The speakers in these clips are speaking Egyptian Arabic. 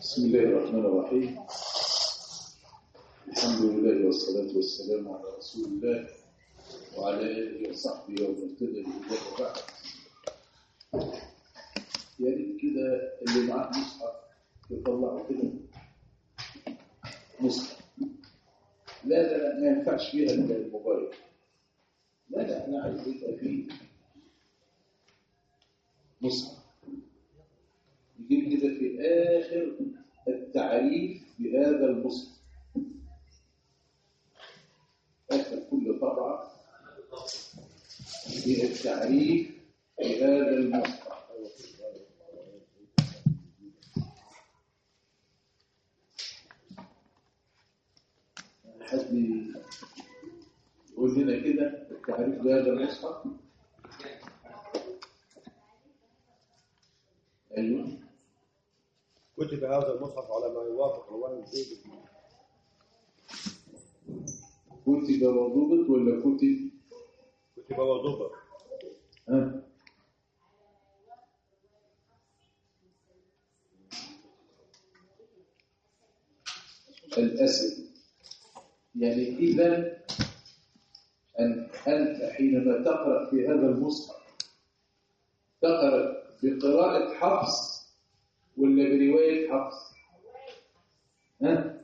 بسم الله الرحمن الرحيم الحمد لله والصلاة والسلام على رسول الله وعلى آله وصحبه ومن اهتدى بهداه وبعد يا ريت كده اللي معاه مصحف يطلعه كده مصحف لا لا لا ما ينفعش فيها الموبايل لا لا انا عايز يبقى فيه مصحف يجيب كده في آخر التعريف بهذا المصحف آخر كل طبعة في التعريف بهذا المصحف حد يقول لنا كده التعريف بهذا المصحف ايوه كتب هذا المصحف على ما يوافق رواية زيد كتب وضبط ولا كتب كتب وضبط ها الأسد يعني إذا أن أنت حينما تقرأ في هذا المصحف تقرأ بقراءة حفص ولا برواية حفص ها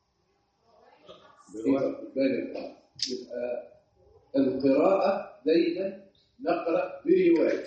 برواية بالك يبقى القراءة دايما نقرأ برواية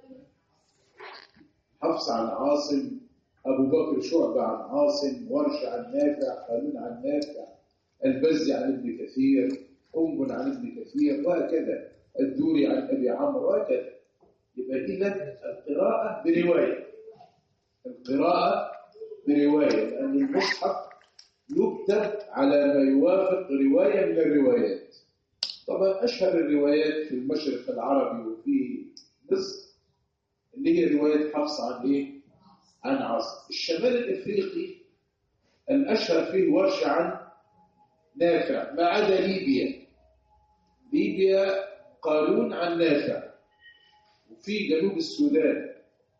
حفص عن عاصم أبو بكر شعبة عن عاصم ورش عن نافع قانون عن نافع البزي عن ابن كثير أنبل عن ابن كثير وهكذا الدوري عن أبي عمرو وهكذا يبقى إذا القراءة برواية القراءة برواية لأن المصحف يكتب على ما يوافق رواية من الروايات طبعا أشهر الروايات في المشرق العربي وفي مصر اللي هي رواية حفص عن إيه؟ عن عاصم الشمال الإفريقي الأشهر فيه ورشة عن نافع ما عدا ليبيا ليبيا قالون عن نافع وفي جنوب السودان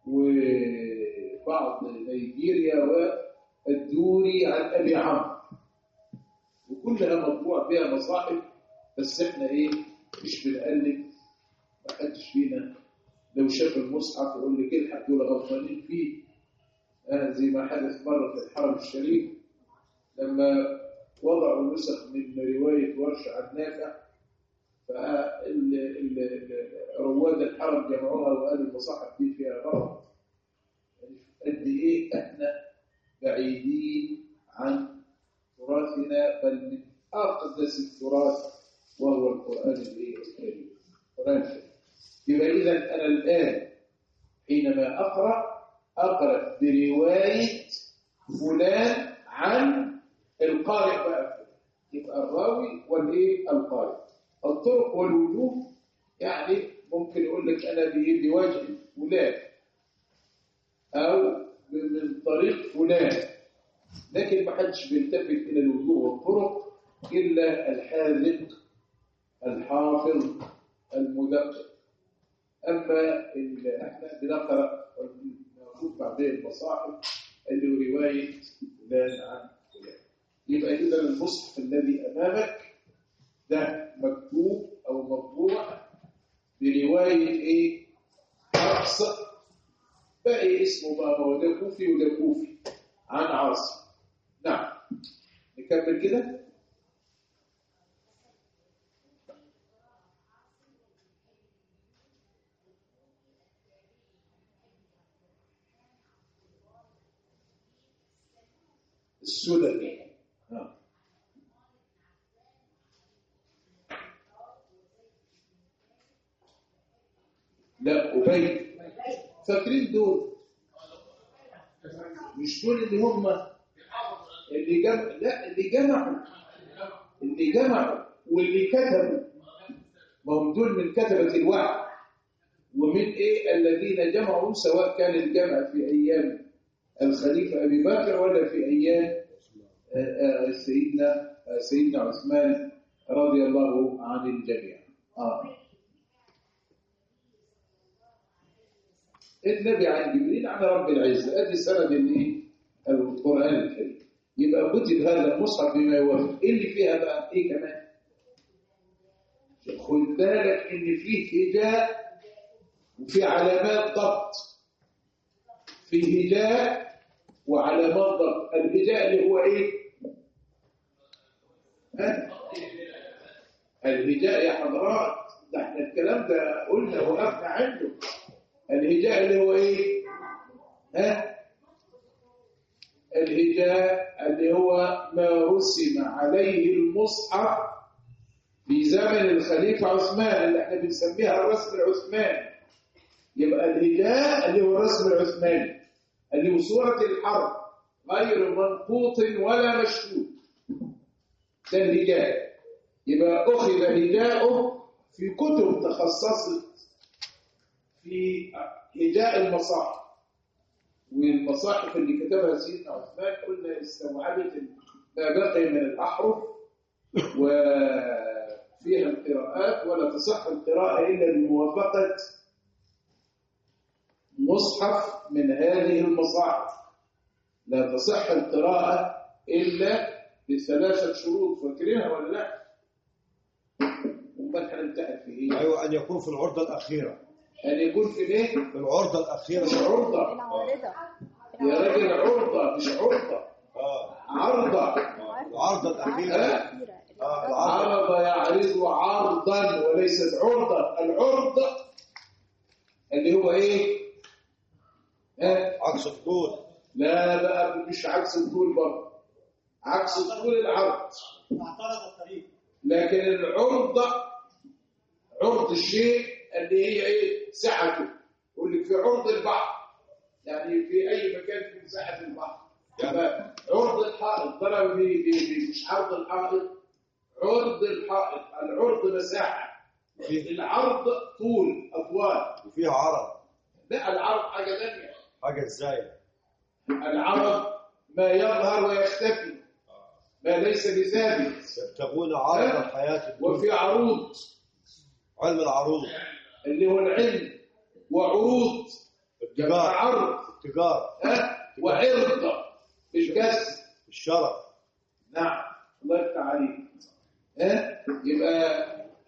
وبعض نيجيريا والدوري عن أبي عمرو وكلها مطبوع بها مصاحف بس احنا ايه مش بنقلب ما حدش فينا لو شاف المصحف يقول لك الحق دول غلطانين فيه آه زي ما حدث مره في الحرم الشريف لما وضعوا نسخ من روايه ورش عن نافع فرواد الحرم جمعوها وقالوا المصاحف دي فيها غلط قد ايه احنا بعيدين عن تراثنا بل من اقدس التراث وهو القران الايه الكريم القران الكريم يبقى اذا انا الان حينما اقرا اقرا بروايه فلان عن القارئ بقى يبقى الراوي والايه القارئ الطرق والوجوه يعني ممكن يقول لك انا بوجه فلان او من طريق فلان لكن ما حدش بيلتفت الى الوجوه والطرق الا الحاذق الحافظ المدقق اما اللي احنا بنقرا موجود بعدين المصاحف اللي هو روايه فلان عن فلان يبقى اذا المصحف الذي امامك ده مكتوب او مطبوع بروايه ايه حفص باقي اسمه بقى ما هو ده كوفي وده كوفي عن عاصم نعم نكمل كده السلمي آه. لا أبي فاكرين دول مش دول اللي هم اللي جمع لا اللي جمعوا اللي جمعوا واللي كتبوا ما هم دول من كتبة الوحي ومن ايه الذين جمعوا سواء كان الجمع في ايام الخليفة ابي بكر ولا في ايام سيدنا سيدنا عثمان رضي الله عن الجميع آه. النبي عن جبريل عن رب العزة ادي سند الايه القرآن الكريم يبقى كتب هذا المصحف بما يوافق إيه اللي فيها بقى إيه كمان خد بالك إن فيه هجاء وفي علامات ضبط في هجاء وعلامات ضبط الهجاء اللي هو إيه ها؟ الهجاء يا حضرات ده احنا الكلام ده قلنا وقفنا عنده الهجاء اللي هو ايه ها الهجاء اللي هو ما رسم عليه المصحف في زمن الخليفة عثمان اللي احنا بنسميها الرسم العثماني يبقى الهجاء اللي هو الرسم العثماني اللي هو صورة الحرب غير منقوط ولا مشكوك ده الهجاء يبقى أخذ هجاؤه في كتب تخصصت في هجاء المصاحف والمصاحف اللي كتبها سيدنا عثمان قلنا استوعبت ما بقي من الأحرف وفيها القراءات ولا تصح القراءة إلا بموافقة مصحف من هذه المصاحف لا تصح القراءة إلا بثلاثة شروط فاكرينها ولا لا؟ امال هنمتحن في ايه؟ أيوة أن يكون في العرضة الأخيرة ان يكون في ايه؟ في العرضة الأخيرة مش عرضة العارضة يا راجل عرضة مش عرضة آه عرضة العرضة الأخيرة آه العرضة عرض يعرض عرضا وليست عرضة العرض اللي هو ايه؟ ها؟ عكس الطول لا بقى مش عكس الطول برضه عكس الطول العرض اعترض الطريق لكن العرض عرض الشيء اللي هي ايه سعته يقول لك في عرض البحر يعني في اي مكان في مساحه البحر يبقى عرض الحائط ضرب بي- بي- بي- مش عرض الحائط عرض الحائط العرض مساحه وفيه العرض طول اطوال وفيه عرض لا العرض حاجه ثانيه حاجة إزاي العرض ما يظهر ويختفي ما ليس بثابت يبتغون عرض الحياة الدنيا وفي عروض علم العروض اللي هو العلم وعروض التجارة عرض التجارة ها وعرض مش بس الشرف نعم الله يفتح عليك ها يبقى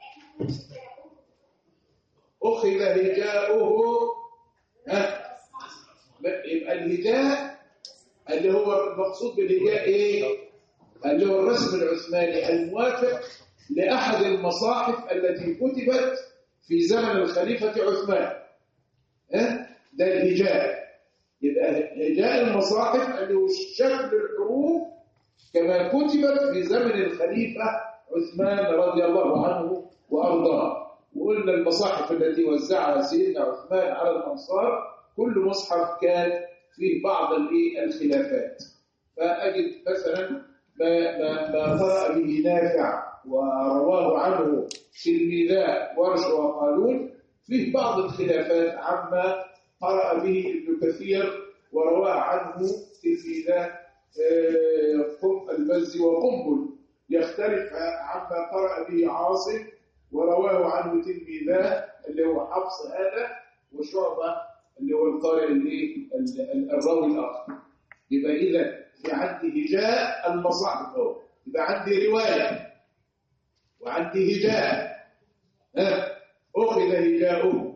أخذ هجاؤه ها يبقى الهجاء اللي هو المقصود بالهجاء ايه اللي هو الرسم العثماني الموافق لأحد المصاحف التي كتبت في زمن الخليفة عثمان ها ده الهجاء يبقى هجاء المصاحف اللي هو شكل الحروف كما كتبت في زمن الخليفة عثمان رضي الله عنه وأرضاه وقلنا المصاحف التي وزعها سيدنا عثمان على الأنصار كل مصحف كان فيه بعض الإيه؟ الخلافات فأجد مثلا ما, ما, ما قرأ به نافع ورواه عنه تلميذا ورش وقالون فيه بعض الخلافات عما قرأ به ابن كثير ورواه عنه تلميذا آه، قم البزي وقنبل يختلف عما قرأ به عاصم ورواه عنه تلميذا اللي هو حفص هذا وشعبة اللي هو القارئ الايه ال- ال- الراوي الآخر يبقى إذا في عندي هجاء المصاحف اهو يبقى عندي رواية وعندي هجاء ها أخذ هجاؤه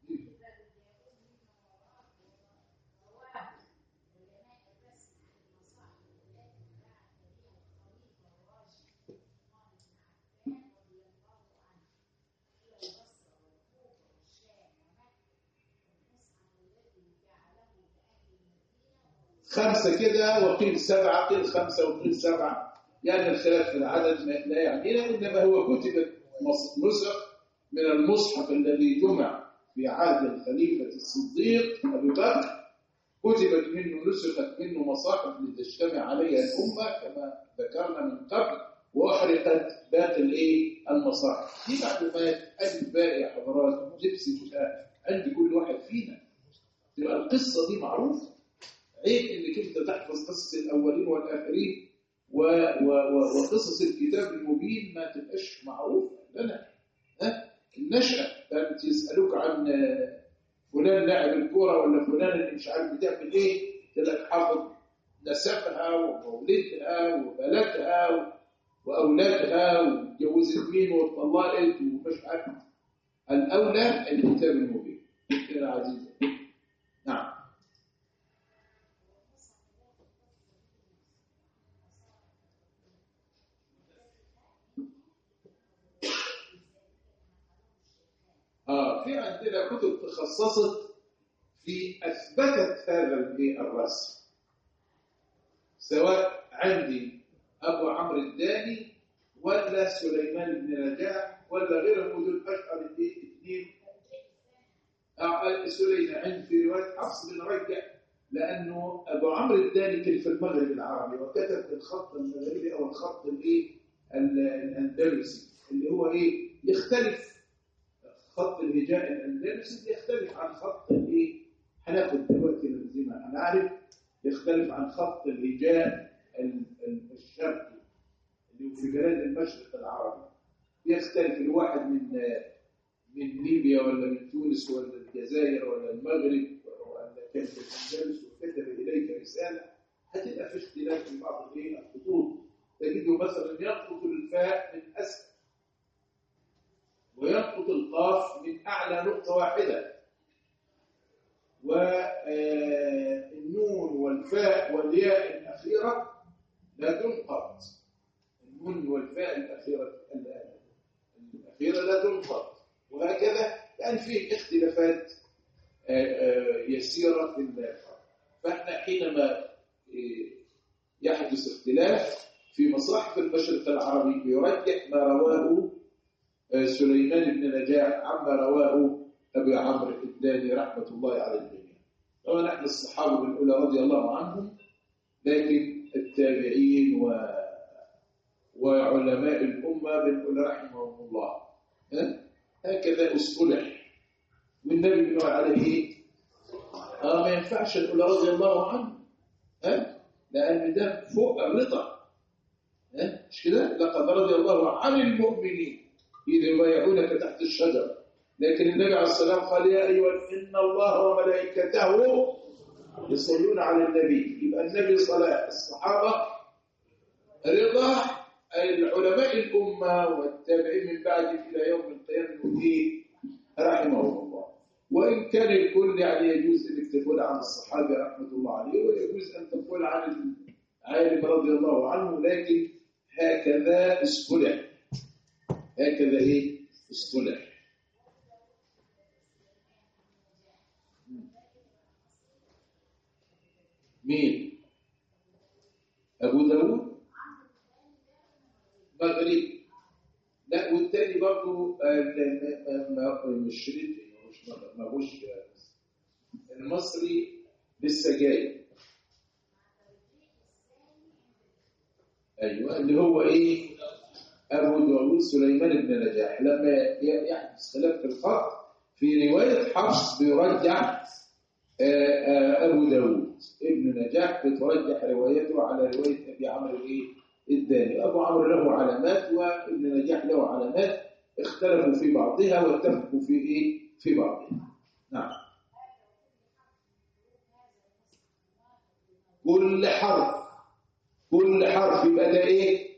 خمسة كده وقيل سبعة قيل خمسة وقيل سبعة يعني الخلاف في العدد ما- لا يعنينا إنما هو كتبت مص- نسخ من المصحف الذي جمع في عهد الخليفة الصديق أبي بكر كتبت منه نسخت منه مصاحف لتجتمع عليها الأمة كما ذكرنا من قبل وأحرقت باقي الإيه المصاحف دي معلومات أجل باقي يا حضرات جبسي تبقى عند كل واحد فينا تبقى القصة دي معروفة عيب انك انت تحفظ قصص الاولين والاخرين و... و... و... وقصص الكتاب المبين ما تبقاش معروفه لنا ها النشأة كانت يسألوك عن آه، فلان لاعب الكورة ولا فلان اللي مش عارف بتعمل ايه تلاقي حافظ نسبها ومولدها وبلدها واولادها واتجوزت مين واتطلقت ومش عارف الاولى الكتاب المبين كده عزيزه نعم اه في عندنا كتب تخصصت في اثبتت هذا الايه الرسم سواء عندي ابو عمرو الداني ولا سليمان بن نجاح ولا غيرهم دول اشهر الاثنين سليمان عند في روايه حفص بن رجع لانه ابو عمرو الداني كان في المغرب العربي وكتب الخط المغربي او الخط الايه الاندلسي اللي هو ايه يختلف خط الهجاء الاندلسي يختلف عن خط الايه هناخد دلوقتي زي ما هنعرف يختلف عن خط الهجاء الشرقي اللي هو في بلاد المشرق العربي يختلف الواحد من من ليبيا ولا من تونس ولا الجزائر ولا المغرب ولا كان في الاندلس وكتب اليك رساله هتبقى في اختلاف في بعض الخطوط تجده مثلا ينقط الفاء من اسفل وينقط القاف من اعلى نقطه واحده والنون والفاء والياء الاخيره لا تنقط النون والفاء الاخيره الاخيره لا تنقط وهكذا يعني في اختلافات يسيره في الفرق فاحنا حينما يحدث اختلاف في مصاحف المشرق العربي يرجح ما رواه سليمان بن نجاح عما رواه ابي عمرو الداني رحمه الله على الجميع طبعا نحن الصحابه بنقول رضي الله عنهم لكن التابعين و وعلماء الامه بنقول رحمهم الله هكذا اصطلح والنبي بنقول عليه اه ما ينفعش نقول رضي الله عنه ها لان ده فوق الرضا ها مش كده لقد رضي الله عن المؤمنين اذا يبايعونك تحت الشجره لكن النبي عليه السلام قال يا ايها ان الله وملائكته يصلون على النبي يبقى النبي صلاه الصحابه رضا العلماء الامه والتابعين من بعد الى يوم القيامه فيه رحمهم الله وان كان الكل يعني يجوز انك تقول عن الصحابه رحمه الله عليه ويجوز ان تقول عن العالم رضي الله عنه لكن هكذا اصطلح هكذا ايه اصطلح مين ابو داود مغربي لا والتاني برضه مش مش ما هوش المصري لسه جاي ايوه اللي هو ايه ابو داود سليمان بن نجاح لما يحدث خلاف في الخط في روايه حفص بيرجح ابو داود ابن نجاح بترجح روايته على روايه ابي عمرو الايه الداني ابو عمرو له علامات وابن نجاح له علامات اختلفوا في بعضها واتفقوا في ايه في بعضها نعم كل حرف كل حرف يبقى ده ايه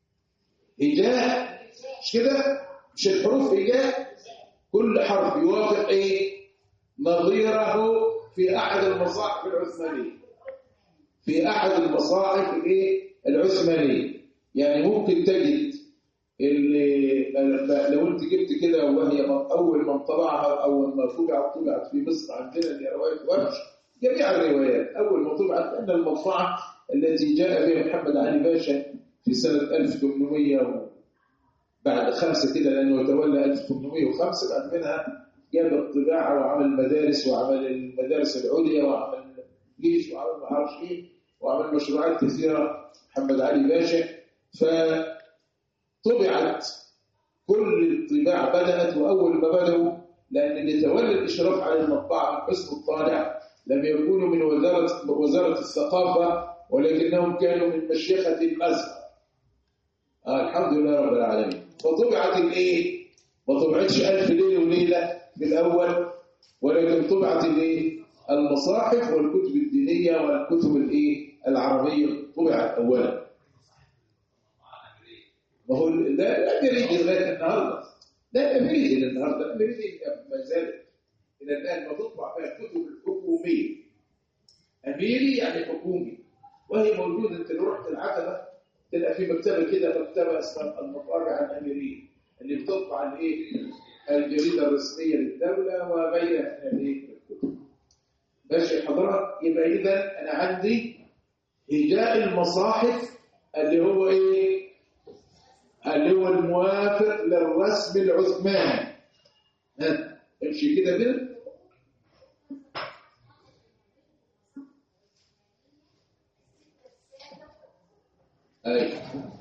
هجاء مش كده مش الحروف هجاء كل حرف يوافق ايه نظيره في احد المصاحف العثمانيه في احد المصاحف الايه العثمانيه يعني ممكن تجد اللي لو انت جبت كده وهي اول من طبعها اول ما طبعت طبعت في مصر عندنا اللي روايه ورش جميع الروايات اول ما طبعت ان المطبعه التي جاء بها محمد علي باشا في سنه 1800 بعد خمسه كده لانه تولى 1805 بعد منها جاب الطباعه وعمل مدارس وعمل المدارس العليا وعمل جيش وعمل ما اعرفش ايه وعمل مشروعات كثيره محمد علي باشا فطبعت كل الطباعه بدات واول ما بداوا لان اللي تولى الاشراف على المطبعه من قسم الطالع لم يكونوا من وزاره وزاره الثقافه ولكنهم كانوا من مشيخه الازهر آه الحمد لله رب العالمين فطبعت الايه ما طبعتش ألف ليله وليله بالاول ولكن طبعت الايه المصاحف والكتب الدينيه والكتب الايه العربية طبعت أولا ما هو لا لا أمريكي لغاية النهاردة لا أمريكي للنهاردة أمريكي ما زالت إلى الآن ما تطبع فيها الكتب الحكومية أميري يعني حكومي وهي موجودة أنت لو رحت العتبة تلقى في مكتبة كده مكتبة اسمها المطابع الأميرية اللي بتطبع الإيه الجريدة الرسمية للدولة وغيرها من الإيه الكتب ماشي حضرتك يبقى إذا أنا عندي هجاء المصاحف اللي هو إيه اللي هو الموافق للرسم العثماني ها امشي كده كده اي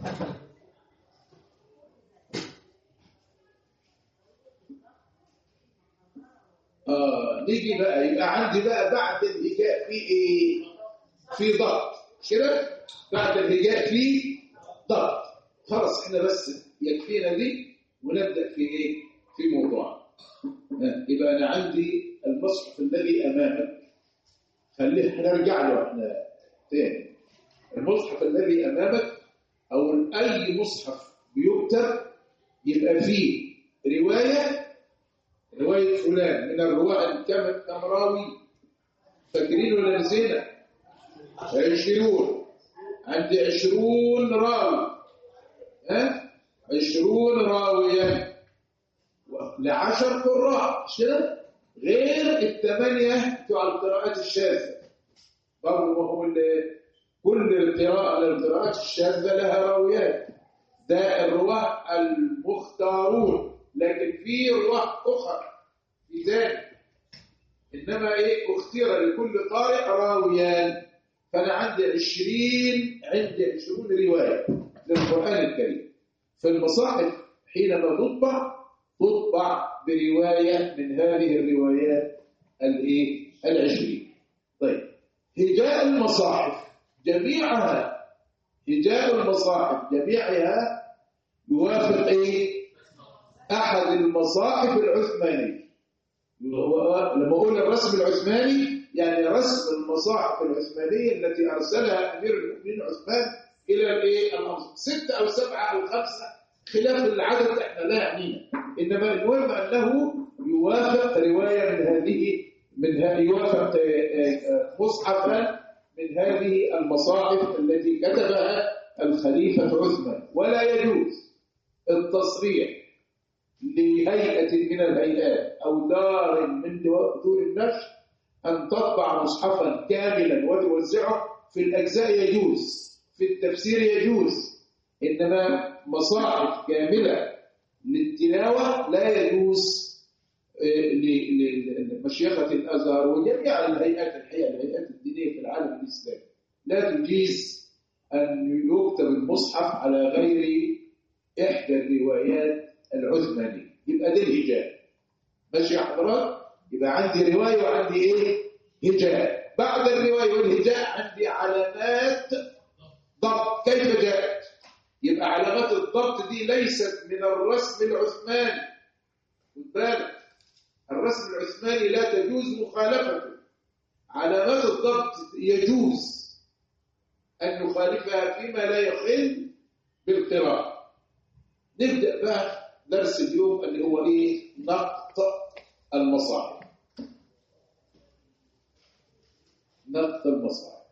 اه نيجي بقى يبقى عندي بقى بعد الهجاء في ايه في ضغط كده بعد الهجاء في ضغط خلاص احنا بس يكفينا دي ونبدا في ايه في موضوع يبقى انا عندي المصحف الذي امامك خليه هنرجع له احنا تاني المصحف الذي امامك او اي مصحف بيكتب يبقى فيه روايه روايه فلان من الرواه كم كم راوي فاكرين ولا نسينا عشرون عندي عشرون راوي ها عشرون راوية لعشر قراء مش كده غير الثمانية بتوع القراءات الشاذة برضه ما هو كل القراءة للقراءات الشاذة لها راويات ده الرواه المختارون لكن في رواه أخرى في ذلك إنما إيه اختير لكل قارئ راويان فأنا عندي عشرين عندي عشرون رواية للقرآن الكريم في المصاحف حينما تطبع تطبع برواية من هذه الروايات الايه العشرين طيب هجاء المصاحف جميعها هجاء المصاحف جميعها يوافق ايه احد المصاحف العثماني لما اقول الرسم العثماني يعني رسم المصاحف العثمانيه التي ارسلها امير المؤمنين عثمان الى الايه الامصار ستة او سبعة او خمسة خلاف العدد احنا لا يعنينا انما المهم انه يوافق روايه من هذه من هذه يوافق مصحفا من هذه المصاحف التي كتبها الخليفه عثمان ولا يجوز التصريح لهيئه من الهيئات او دار من دور النشر ان تطبع مصحفا كاملا وتوزعه في الاجزاء يجوز في التفسير يجوز إنما مصاحف كاملة للتلاوة لا يجوز لمشيخة الأزهر وجميع الهيئات الحقيقة الهيئات الدينية في العالم الإسلامي لا تجيز أن يكتب المصحف على غير إحدى الروايات العثمانية يبقى ده الهجاء ماشي يا حضرات يبقى عندي رواية وعندي إيه هجاء بعد الرواية والهجاء عندي علامات ضبط كيف جاءت يبقى علامات الضبط دي ليست من الرسم العثماني خد بالك الرسم العثماني لا تجوز مخالفته علامات الضبط يجوز أن نخالفها فيما لا يخل بالقراءة نبدأ بقى درس اليوم اللي هو إيه نقط المصاحف نقط المصاحف